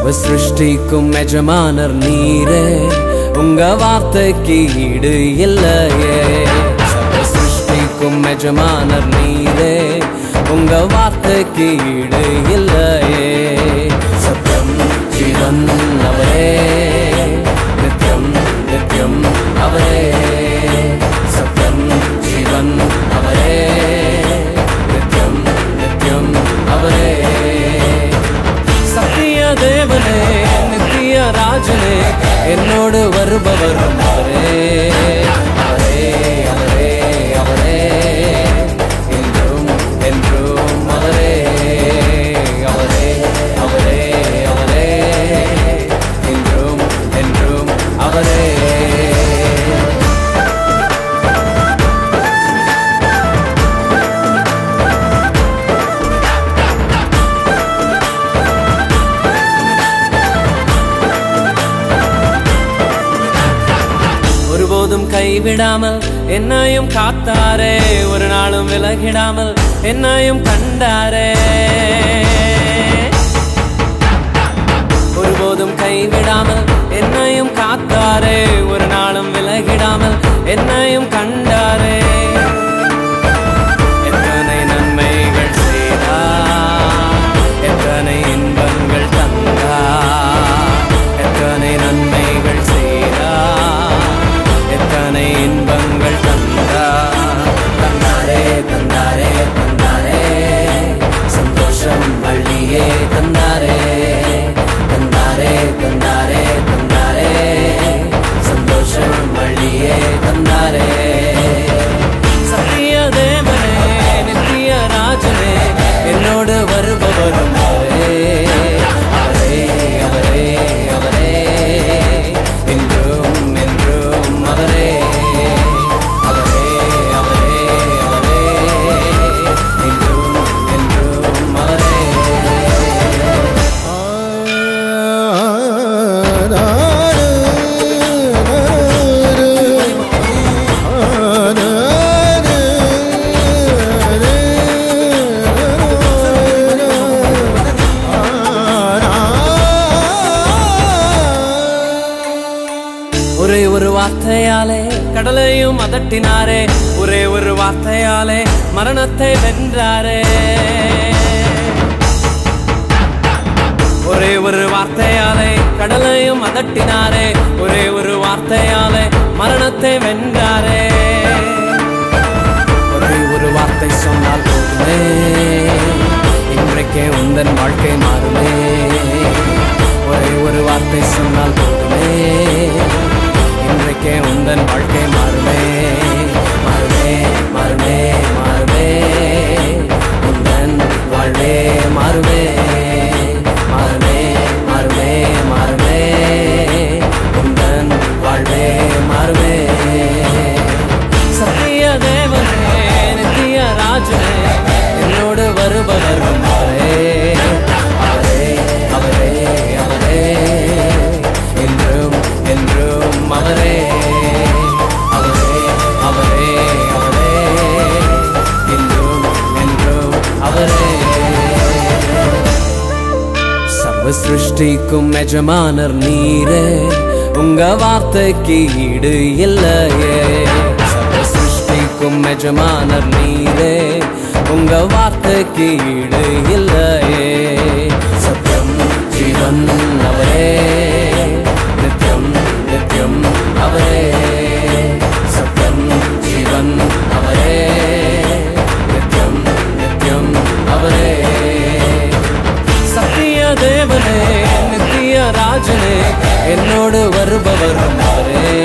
சர்வ சிருஷ்டிக்கும் எஜமானர் நீரே உங்க வார்த்தைக்கு ஈடு இல்லையே சர்வ சிருஷ்டிக்கும் எஜமானர் நீரே உங்க வார்த்தைக்கு ஈடு இல்லையே சத்யம் ஜீவன் அவரே நித்யம் நித்யம் அவரே சத்யம் ஜீவன் அவரே நித்யம் நித்யம் அவரே சத்திய தேவனே நித்திய ராஜனே என்னோடு வருபவரும் அவரே அவரே அவரே அவரே என்றும் என்றும் அவரே அவரே அவரே அவரே என்றும் என்றும் அவரே ஒருபோதும் கைவிடாமல் என்னையும் காத்தாரே ஒரு நாளும் விலகிடாமல் என்னையும் கண்டாரே ஒருபோதும் கைவிடாமல் என்னையும் காத்தாரே ஒரு நாளும் விலகிடாமல் என்னையும் கண்டாரே எத்தனை நன்மைகள் செய்தார் எத்தனை இன்பங்கள் தந்தார் எத்தனை நன்மைகள் செய்தார் எத்தனை இன்பங்கள் தந்தார் தந்தாரே தந்தாரே தந்தாரே சந்தோஷம் வள்ளியே தந்தாரே தந்தாரே தந்தாரே தந்தாரே சந்தோஷம் வள்ளியே தந்தாரே சத்திய தேவனே நித்திய ராஜனே என்னோடு வருபவரும் அவரே அவரே அவரே அவரே என்றும் என்றும் அவரே அவரே அவரே அவரே என்றும் என்றும் அவரே ஒரே ஒரு வார்த்தையாலே கடலையும் அதட்டினாரே ஒரே ஒரு வார்த்தையாலே மரணத்தை வென்றாரே ஒரே ஒரு வார்த்தையாலே கடலையும் அதட்டினாரே ஒரே ஒரு வார்த்தையாலே மரணத்தை வென்றாரே ஒரே ஒரு வார்த்தை சொன்னால் போதுமே இன்றைக்கே உந்தன் வாழ்க்கை மாறுமே ஒரே ஒரு வார்த்தை சொன்னால் போதுமே இன்றைக்கே உந்தன் வாழ்க்கை மாறுமே மாறுமே மாறுமே மாறுமே உந்தன் வாழ்வே மாறுமே மாறுமே மாறுமே மாறுமே உந்தன் வாழ்வே மாறுமே சத்திய தேவனே நித்திய ராஜனே என்னோடு வருபவரும் அவரே அவரே அவரே அவரே என்றும் என்றும் அவரே அவரே அவரே அவரே என்றும் என்றும் அவரே சர்வ சிருஷ்டிக்கும் எஜமானர் நீரே உங்க வார்த்தைக்கு ஈடு இல்லையே சர்வ சிருஷ்டிக்கும் எஜமானர் நீரே உங்க வார்த்தைக்கு ஈடு இல்லையே சத்யம் ஜீவன் அவரே நித்யம் நித்யம் அவரே சத்யம் ஜீவன் அவரே நித்யம் நித்யம் அவரே சத்திய தேவனே நித்திய ராஜனே என்னோடு வருபவரும் அவரே